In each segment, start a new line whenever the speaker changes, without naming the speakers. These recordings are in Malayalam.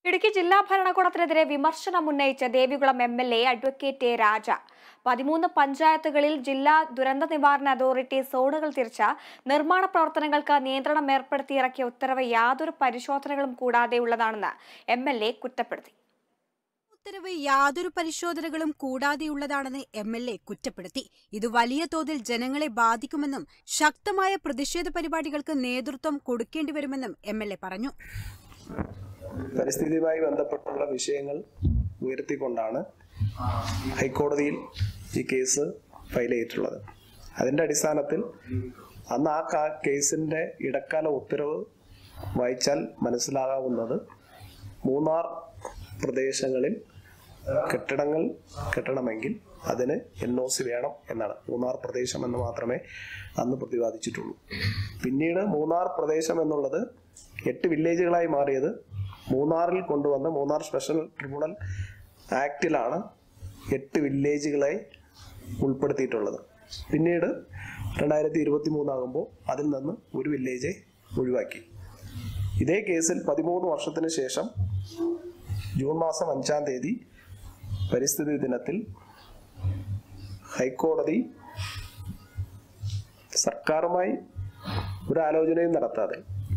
ഇടുക്കി ജില്ലാ ഭരണകൂടത്തിനെതിരെ വിമർശനം ഉന്നയിച്ച Devikulam M L A advocate A Raja പതിമൂന്ന് പഞ്ചായത്തുകളിൽ ജില്ലാ ദുരന്ത നിവാരണ അതോറിറ്റി സോണുകൾ തിരിച്ച നിർമ്മാണ പ്രവർത്തനങ്ങൾക്ക് നിയന്ത്രണം ഏർപ്പെടുത്തി ഇറക്കിയ ഉത്തരവ് യാതൊരു പരിശോധനകളും കൂടാതെയുള്ളതാണെന്ന് എം എൽ എ കുറ്റപ്പെടുത്തി
ഉത്തരവ് യാതൊരു പരിശോധനകളും കൂടാതെയുള്ളതാണെന്ന് എം എൽ എ കുറ്റപ്പെടുത്തി ഇത് വലിയ തോതിൽ ജനങ്ങളെ ബാധിക്കുമെന്നും ശക്തമായ പ്രതിഷേധ പരിപാടികൾക്ക് നേതൃത്വം കൊടുക്കേണ്ടിവരുമെന്നും എം എൽ എ പറഞ്ഞു
പരിസ്ഥിതിയുമായി ബന്ധപ്പെട്ടുള്ള വിഷയങ്ങൾ ഉയർത്തിക്കൊണ്ടാണ് ഹൈക്കോടതിയിൽ ഈ കേസ് ഫയൽ ചെയ്തിട്ടുള്ളത് അതിൻ്റെ അടിസ്ഥാനത്തിൽ അന്ന് ആ കാ- കേസിൻ്റെ ഇടക്കാല ഉത്തരവ് വായിച്ചാൽ മനസ്സിലാകാവുന്നത് മൂന്നാർ പ്രദേശങ്ങളിൽ കെട്ടിടങ്ങൾ കെട്ടണമെങ്കിൽ അതിന് എൻ ഒ സി വേണം എന്നാണ് മൂന്നാർ പ്രദേശം എന്ന് മാത്രമേ അന്ന് പ്രതിപാദിച്ചിട്ടുള്ളൂ പിന്നീട് മൂന്നാർ പ്രദേശം എന്നുള്ളത് എട്ട് വില്ലേജുകളായി മാറിയത് മൂന്നാറിൽ കൊണ്ടുവന്ന മൂന്നാർ സ്പെഷ്യൽ ട്രിബ്യൂണൽ ആക്ടിലാണ് എട്ട് വില്ലേജുകളെ ഉൾപ്പെടുത്തിയിട്ടുള്ളത് പിന്നീട് രണ്ടായിരത്തി ഇരുപത്തി മൂന്നാകുമ്പോൾ അതിൽ നിന്ന് ഒരു വില്ലേജെ ഒഴിവാക്കി ഇതേ കേസിൽ പതിമൂന്ന് വർഷത്തിന് ശേഷം ജൂൺ മാസം അഞ്ചാം തീയതി പരിസ്ഥിതി ദിനത്തിൽ ഹൈക്കോടതി സർക്കാരുമായി ഒരു ആലോചനയും നടത്താതെ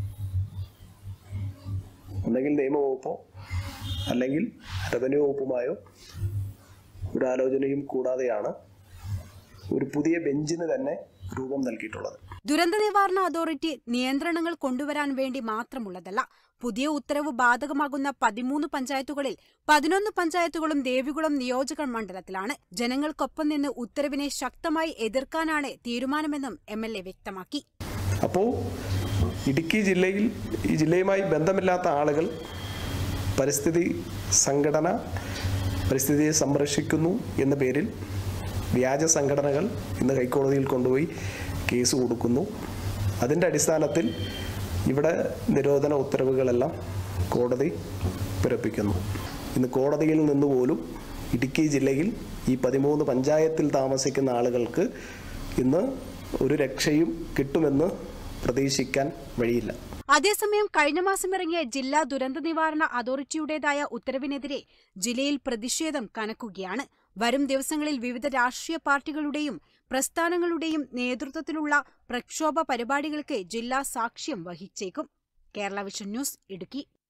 ഒന്നെങ്കിൽ നിയമവകുപ്പോ അല്ലെങ്കിൽ റവന്യൂ വകുപ്പുമായോ ഒരു ആലോചനയും കൂടാതെയാണ് ഒരു പുതിയ ബെഞ്ചിന് തന്നെ രൂപം നൽകിയിട്ടുള്ളത്
ദുരന്ത നിവാരണ അതോറിറ്റി നിയന്ത്രണങ്ങൾ കൊണ്ടുവരാൻ വേണ്ടി മാത്രമുള്ളതല്ല പുതിയ ഉത്തരവ് ബാധകമാകുന്ന പതിമൂന്ന് പഞ്ചായത്തുകളിൽ പതിനൊന്ന് പഞ്ചായത്തുകളും ദേവികുളം നിയോജക മണ്ഡലത്തിലാണ് ജനങ്ങൾക്കൊപ്പം നിന്ന് ഉത്തരവിനെ ശക്തമായി എതിർക്കാനാണ് തീരുമാനമെന്നും എം എൽ എ വ്യക്തമാക്കി
അപ്പോൾ ഇടുക്കി ജില്ലയിൽ ഈ ജില്ലയുമായി ബന്ധമില്ലാത്ത ആളുകൾ പരിസ്ഥിതി സംഘടന പരിസ്ഥിതിയെ സംരക്ഷിക്കുന്നു എന്ന പേരിൽ വ്യാജ സംഘടനകൾ ഇന്ന് ഹൈക്കോടതിയിൽ കൊണ്ടുപോയി കേസ് കൊടുക്കുന്നു അതിൻ്റെ അടിസ്ഥാനത്തിൽ ഇവിടെ നിരോധന ഉത്തരവുകളെല്ലാം കോടതി പിറപ്പിക്കുന്നു ഇന്ന് കോടതിയിൽ നിന്ന് പോലും ഇടുക്കി ജില്ലയിൽ ഈ പതിമൂന്ന് പഞ്ചായത്തിൽ താമസിക്കുന്ന ആളുകൾക്ക് ഇന്ന് ഒരു രക്ഷയും കിട്ടുമെന്ന് പ്രതീക്ഷിക്കാൻ വഴിയില്ല
അതേസമയം കഴിഞ്ഞ മാസം ഇറങ്ങിയ ജില്ലാ ദുരന്ത നിവാരണ അതോറിറ്റിയുടേതായ ഉത്തരവിനെതിരെ ജില്ലയിൽ പ്രതിഷേധം കനക്കുകയാണ് വരും ദിവസങ്ങളിൽ വിവിധ രാഷ്ട്രീയ പാർട്ടികളുടെയും പ്രസ്ഥാനങ്ങളുടെയും നേതൃത്വത്തിലുള്ള പ്രക്ഷോഭ പരിപാടികൾക്ക് ജില്ലാ സാക്ഷ്യം വഹിച്ചേക്കും കേരള വിഷൻ ന്യൂസ് ഇടുക്കി